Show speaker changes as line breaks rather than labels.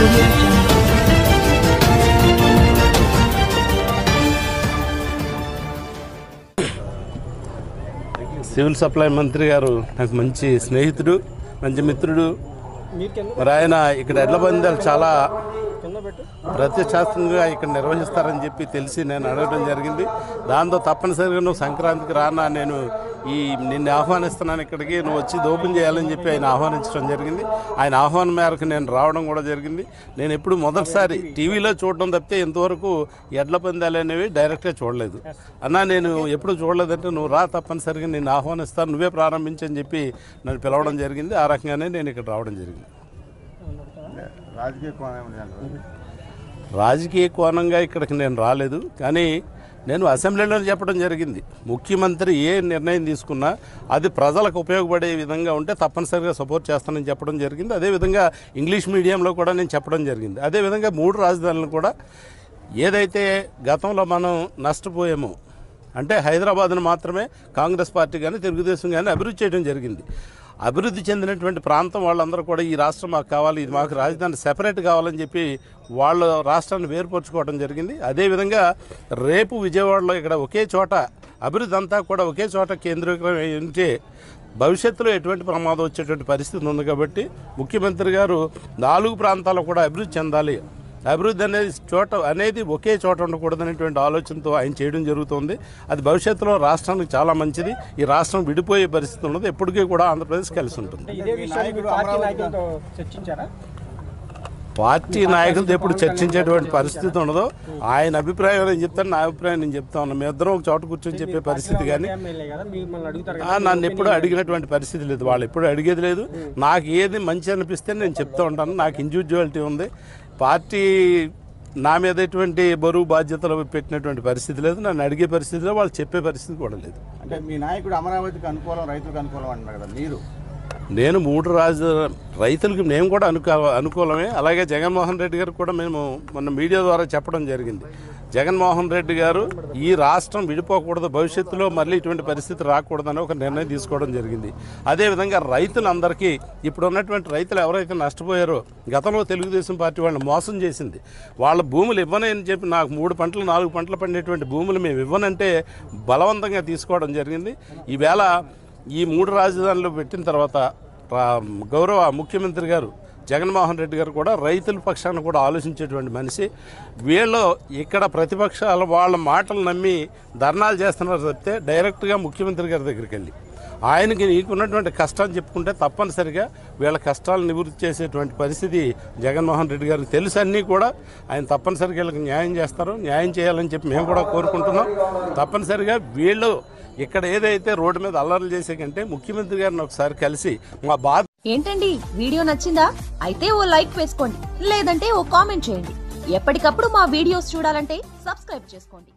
audio jungle.
Civil supply మంత్రి గారు నాకు మంచి స్నేహితుడు మంచి మిత్రుడు మరి ఆయన ఇక్కడ ఎడ్ల పందాలు చాలా ప్రత్యక్షాస్త్రంగా ఇక్కడ నిర్వహిస్తారని చెప్పి తెలిసి నేను అడగడం జరిగింది దాంతో తప్పనిసరిగా నువ్వు సంక్రాంతికి రానా నేను ఈ నిన్ను ఆహ్వానిస్తున్నాను ఇక్కడికి నువ్వు వచ్చి దోపం చేయాలని చెప్పి ఆయన ఆహ్వానించడం జరిగింది ఆయన ఆహ్వానం మేరకు నేను రావడం కూడా జరిగింది నేను ఎప్పుడు మొదటిసారి టీవీలో చూడడం తప్పితే ఇంతవరకు ఎడ్ల పందాలు అనేవి డైరెక్ట్గా చూడలేదు అన్నా నేను ఎప్పుడు చూడలేదంటే నువ్వు రా తప్పనిసరిగా నేను ఆహ్వానిస్తాను నువ్వే ప్రారంభించని చెప్పి నన్ను పిలవడం జరిగింది ఆ రకంగానే నేను ఇక్కడ రావడం జరిగింది
రాజకీయ కోణం ఏమిటి అంటారు?
రాజకీయ కోణంగా ఇక్కడికి నేను రాలేదు కానీ నేను అసెంబ్లీలో చెప్పడం జరిగింది ముఖ్యమంత్రి ఏ నిర్ణయం తీసుకున్నా అది ప్రజలకు ఉపయోగపడే విధంగా ఉంటే తప్పనిసరిగా సపోర్ట్ చేస్తానని చెప్పడం జరిగింది అదేవిధంగా ఇంగ్లీష్ మీడియంలో కూడా నేను చెప్పడం జరిగింది అదేవిధంగా మూడు రాజధానులు కూడా ఏదైతే గతంలో మనం నష్టపోయామో అంటే హైదరాబాద్ను మాత్రమే కాంగ్రెస్ పార్టీ కానీ తెలుగుదేశం కానీ అభివృద్ధి చేయడం జరిగింది అభివృద్ధి చెందినటువంటి ప్రాంతం వాళ్ళందరూ కూడా ఈ రాష్ట్రం మాకు కావాలి ఇది మాకు రాజధాని సెపరేట్ కావాలని చెప్పి వాళ్ళ రాష్ట్రాన్ని వేరుపరుచుకోవడం జరిగింది అదేవిధంగా రేపు విజయవాడలో ఇక్కడ ఒకే చోట అభివృద్ధి అంతా కూడా ఒకే చోట కేంద్రీకరమై ఉంటే భవిష్యత్తులో ఎటువంటి ప్రమాదం వచ్చేటువంటి పరిస్థితి ఉంది కాబట్టి ముఖ్యమంత్రి గారు నాలుగు ప్రాంతాలు కూడా అభివృద్ధి చెందాలి అభివృద్ధి అనేది చోట అనేది ఒకే చోట ఉండకూడదనేటువంటి ఆలోచనతో ఆయన చేయడం జరుగుతుంది అది భవిష్యత్తులో రాష్ట్రానికి చాలా మంచిది ఈ రాష్ట్రం విడిపోయే పరిస్థితి ఉండదు ఎప్పటికీ కూడా ఆంధ్రప్రదేశ్ కలిసి ఉంటుంది
ఇదే విషయాన్ని మీ పార్టీ నాయకులతో చర్చించారా
పార్టీ నాయకులతో ఎప్పుడు చర్చించేటువంటి పరిస్థితి ఉండదు ఆయన అభిప్రాయం నేను చెప్తాను నా అభిప్రాయం నేను చెప్తా ఉన్నాను మేము ఇద్దరం ఒక చోట కూర్చొని చెప్పే పరిస్థితి కానీ
ఎమ్మెల్యే కదా మిమ్మల్ని అడుగుతారు
ఆ, నన్ను ఎప్పుడు అడిగినటువంటి పరిస్థితి లేదు వాళ్ళు ఎప్పుడు అడిగేది లేదు నాకు ఏది మంచి అనిపిస్తే నేను చెప్తూ ఉంటాను నాకు ఇండివిజువాలిటీ ఉంది పార్టీ నా మీద ఎటువంటి బరువు బాధ్యతలు పెట్టినటువంటి పరిస్థితి లేదు నన్ను అడిగే పరిస్థితిలో వాళ్ళు చెప్పే పరిస్థితి కూడా లేదు
అంటే మీ నాయకుడు అమరావతికి అనుకూలం రైతులకు అనుకూలం అంటున్నారు కదా మీరు
నేను మూడు రాజు రైతులకు మేము కూడా అనుకూ అనుకూలమే అలాగే జగన్మోహన్ రెడ్డి గారు కూడా మేము మొన్న మీడియా ద్వారా చెప్పడం జరిగింది జగన్మోహన్ రెడ్డి గారు ఈ రాష్ట్రం విడిపోకూడదు భవిష్యత్తులో మళ్ళీ ఇటువంటి పరిస్థితి రాకూడదని ఒక నిర్ణయం తీసుకోవడం జరిగింది అదేవిధంగా రైతులందరికీ ఇప్పుడు ఉన్నటువంటి రైతులు ఎవరైతే నష్టపోయారో గతంలో తెలుగుదేశం పార్టీ వాళ్ళని మోసం చేసింది వాళ్ళ భూములు ఇవ్వని అని చెప్పి నాకు మూడు పంటలు నాలుగు పంటలు పండేటువంటి భూములు మేము ఇవ్వనంటే బలవంతంగా తీసుకోవడం జరిగింది ఈవేళ ఈ మూడు రాజధానులు పెట్టిన తర్వాత రా- గౌరవ ముఖ్యమంత్రి గారు జగన్మోహన్ రెడ్డి గారు కూడా రైతుల పక్షాన కూడా ఆలోచించేటువంటి మనిషి వీళ్ళు ఇక్కడ ప్రతిపక్షాల వాళ్ళ మాటలు నమ్మి ధర్నాలు చేస్తున్నారు చెప్తే డైరెక్ట్గా ముఖ్యమంత్రి గారి దగ్గరికి వెళ్ళి ఆయనకి నీకున్నటువంటి కష్టాన్ని చెప్పుకుంటే తప్పనిసరిగా వీళ్ళ కష్టాలు నివృత్తి చేసేటువంటి పరిస్థితి జగన్మోహన్ రెడ్డి గారికి తెలుసు అన్నీ కూడా ఆయన తప్పనిసరిగా వీళ్ళకి న్యాయం చేస్తారు న్యాయం చేయాలని చెప్పి మేము కూడా కోరుకుంటున్నాం తప్పనిసరిగా వీళ్ళు ఇక్కడ ఏదైతే రోడ్డు మీద అల్లర్లు చేసే కంటే ముఖ్యమంత్రి గారిని ఒకసారి కలిసి మా బాధ
ఏంటండి వీడియో నచ్చిందా అయితే ఓ లైక్ వేసుకోండి లేదంటే ఓ కామెంట్ చేయండి ఎప్పటికప్పుడు మా వీడియోస్ చూడాలంటే సబ్స్క్రైబ్ చేసుకోండి